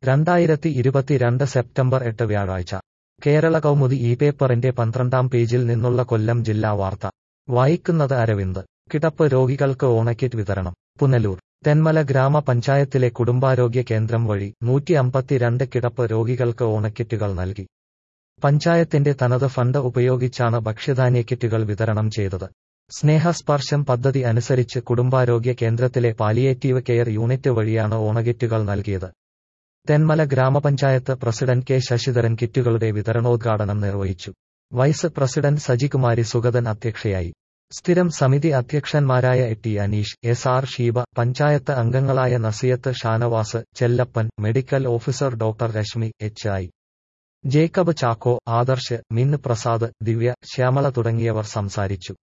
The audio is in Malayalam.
രണ്ടായിരത്തി ഇരുപത്തിരണ്ട് സെപ്റ്റംബർ എട്ട് വ്യാഴാഴ്ച കേരള കൗമുദി ഈ പേപ്പറിന്റെ പന്ത്രണ്ടാം പേജിൽ നിന്നുള്ള കൊല്ലം ജില്ലാ വാർത്ത വായിക്കുന്നത് അരവിന്ദ് കിടപ്പ് രോഗികൾക്ക് ഓണക്കിറ്റ് വിതരണം പുനലൂർ തെന്മല ഗ്രാമപഞ്ചായത്തിലെ കുടുംബാരോഗ്യ കേന്ദ്രം വഴി നൂറ്റി അമ്പത്തിരണ്ട് കിടപ്പ് രോഗികൾക്ക് ഓണക്കിറ്റുകൾ നൽകി പഞ്ചായത്തിന്റെ തനത് ഫണ്ട് ഉപയോഗിച്ചാണ് ഭക്ഷ്യധാന്യ കിറ്റുകൾ വിതരണം ചെയ്തത് സ്നേഹസ്പർശം പദ്ധതി അനുസരിച്ച് കുടുംബാരോഗ്യ കേന്ദ്രത്തിലെ പാലിയേറ്റീവ് കെയർ യൂണിറ്റ് വഴിയാണ് ഓണക്കിറ്റുകൾ നൽകിയത് തെന്മല ഗ്രാമപഞ്ചായത്ത് പ്രസിഡന്റ് കെ ശശിധരൻ കിറ്റുകളുടെ വിതരണോദ്ഘാടനം നിർവഹിച്ചു വൈസ് പ്രസിഡന്റ് സജികുമാരി സുഗതൻ അധ്യക്ഷയായി സ്ഥിരം സമിതി അധ്യക്ഷന്മാരായ T Aneesh S R Sheeba panchayat അംഗങ്ങളായ Nasiyath Shanavas Chellappan medical officer doctor Reshmi H I Jacob Chacko Adarsh Minnu Prasad Divya Shyamala തുടങ്ങിയവർ സംസാരിച്ചു